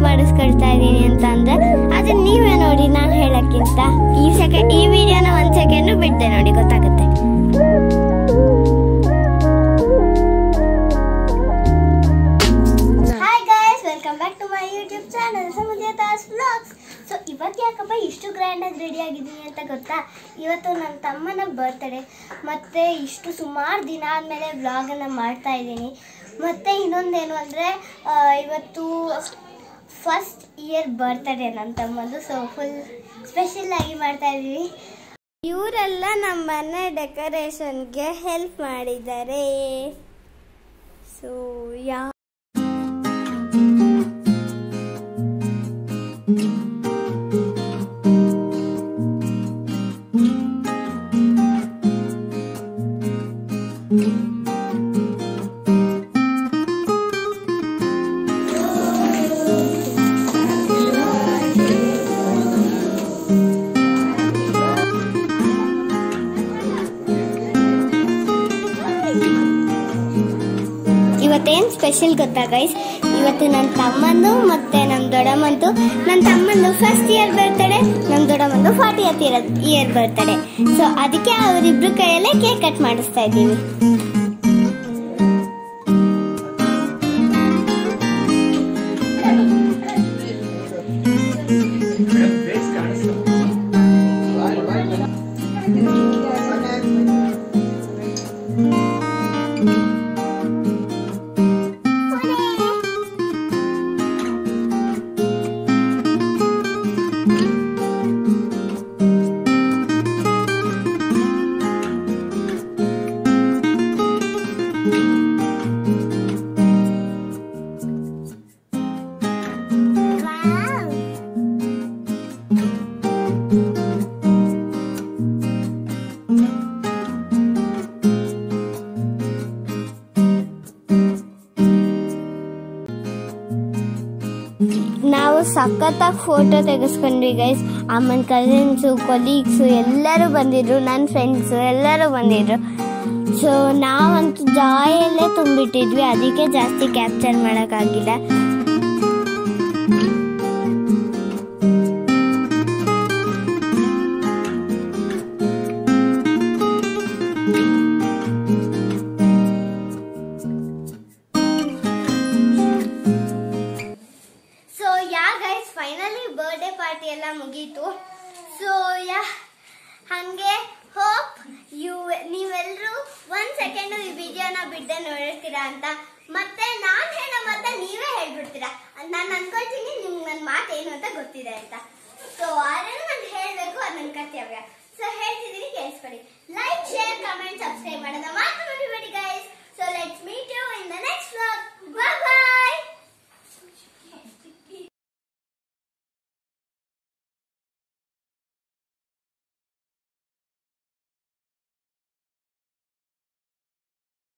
ಮಾಡಿಸ್ಕೊಳ್ತಾ ಇದ್ದೀನಿ ಅಂತ ಅಂದ್ರೆ ಅದನ್ನ ನೀವೇ ನೋಡಿ ನಾನು ಹೇಳಕ್ಕಿಂತ ಈ ಸೆಕೆಂಡ್ ಈ ವಿಡಿಯೋನ ಒಂದ್ ಸೆಕೆಂಡ್ ಬಿಡ್ದೆ ನೋಡಿ ಗೊತ್ತಾಗುತ್ತೆ hi guys welcome back to my YouTube channel Samudra Das vlogs so ಇವತ್ತು ಯಾಕಪ್ಪ ಇಷ್ಟು ಗ್ರ್ಯಾಂಡಾಗಿ ರೆಡಿ ಆಗಿದ್ದೀನಿ ಅಂತ ಗೊತ್ತಾ ಇವತ್ತು ನನ್ನ ತಮ್ಮನ ಬರ್ತ್ಡೇ ಮತ್ತು ಇಷ್ಟು ಸುಮಾರು ದಿನ ಆದಮೇಲೆ ವ್ಲಾಗನ್ನು ಮಾಡ್ತಾ ಇದ್ದೀನಿ ಮತ್ತು ಇನ್ನೊಂದೇನು ಅಂದರೆ ಇವತ್ತು ಫಸ್ಟ್ ಇಯರ್ ಬರ್ತ್ಡೇ ನನ್ನ ತಮ್ಮಂದು ಸೊ ಫುಲ್ ಸ್ಪೆಷಲ್ ಆಗಿ ಮಾಡ್ತಾ ಇದ್ದೀವಿ ಇವರೆಲ್ಲ ನಮ್ಮ ಮನೆ ಡೆಕೋರೇಷನ್ಗೆ ಹೆಲ್ಪ್ ಮಾಡಿದ್ದಾರೆ ಸೊ ಯಾ ಇವತ್ತೇನು ಸ್ಪೆಷಲ್ ಗೊತ್ತಾ ಗೈಸ್ ಇವತ್ತು ನನ್ನ ತಮ್ಮಂದು ಮತ್ತೆ ನಮ್ಮ ದೊಡ್ಡಮ್ಮಂದು ನನ್ನ ತಮ್ಮಂದು ಫಸ್ಟ್ ಇಯರ್ ಬರ್ತಡೆ ನಮ್ಮ ದೊಡ್ಡಮ್ಮಂದು forty year year birthday so ಅದಕ್ಕೆ ಅವರಿಬ್ರು ಕೈಯಲ್ಲೇ ಕೇಕ್ ಕಟ್ ಮಾಡಿಸ್ತಾ ಇದ್ದೀವಿ ನಾವು ಸಖತ್ತಾಗಿ ಫೋಟೋ ತೆಗೆಸ್ಕೊಂಡ್ವಿ ಗೈಸ್ ಅಮ್ಮನ ಕಸಿನ್ಸು ಕೊಲೀಗ್ಸು ಎಲ್ಲರೂ ಬಂದಿದ್ರು ನನ್ನ ಫ್ರೆಂಡ್ಸು ಎಲ್ಲರೂ ಬಂದಿದ್ರು ಸೊ ನಾವಂತೂ ಜಾಯಲ್ಲೇ ತುಂಬಿಟ್ಟಿದ್ವಿ ಅದಕ್ಕೆ ಜಾಸ್ತಿ ಕ್ಯಾಪ್ಚರ್ ಮಾಡೋಕ್ಕಾಗಿಲ್ಲ so yeah guys finally birthday party ಎಲ್ಲ ಮುಗೀತು ಸೊ ಯಾ ಹಾಗೆ ಹೋಪ್ ಯು ನೀವೆಲ್ಲರೂ ಒಂದ್ ಸೆಕೆಂಡ್ ಈ ವಿಡಿಯೋನ ಬಿಡ್ದೆ ನೋಡಿರ್ತೀರಾ ಅಂತ ಮತ್ತೆ ನಾನ್ ಹೇಳೋ ಮತ್ತೆ ನೀವೇ ಹೇಳ್ಬಿಡ್ತೀರಾ ನಾನು ಅನ್ಕೊಳ್ತೀನಿ ನಿಮ್ಗೆ ನನ್ನ ಮಾತು ಏನು ಅಂತ ಗೊತ್ತಿದೆ ಅಂತ ಸೊ ಅದನ್ನು ನಾನು ಹೇಳಬೇಕು ಅದು ನನ್ನ ಕರ್ತವ್ಯ ಸೊ ಹೇಳ್ತಿದ್ದೀನಿ ಕೇಳಿಸ್ಕೊಳ್ಳಿ ಲೈಕ್ ಶೇರ್ ಕಮೆಂಟ್ ಸಬ್ಸ್ಕ್ರೈಬ್ ಮಾಡೋದಮ್ಮ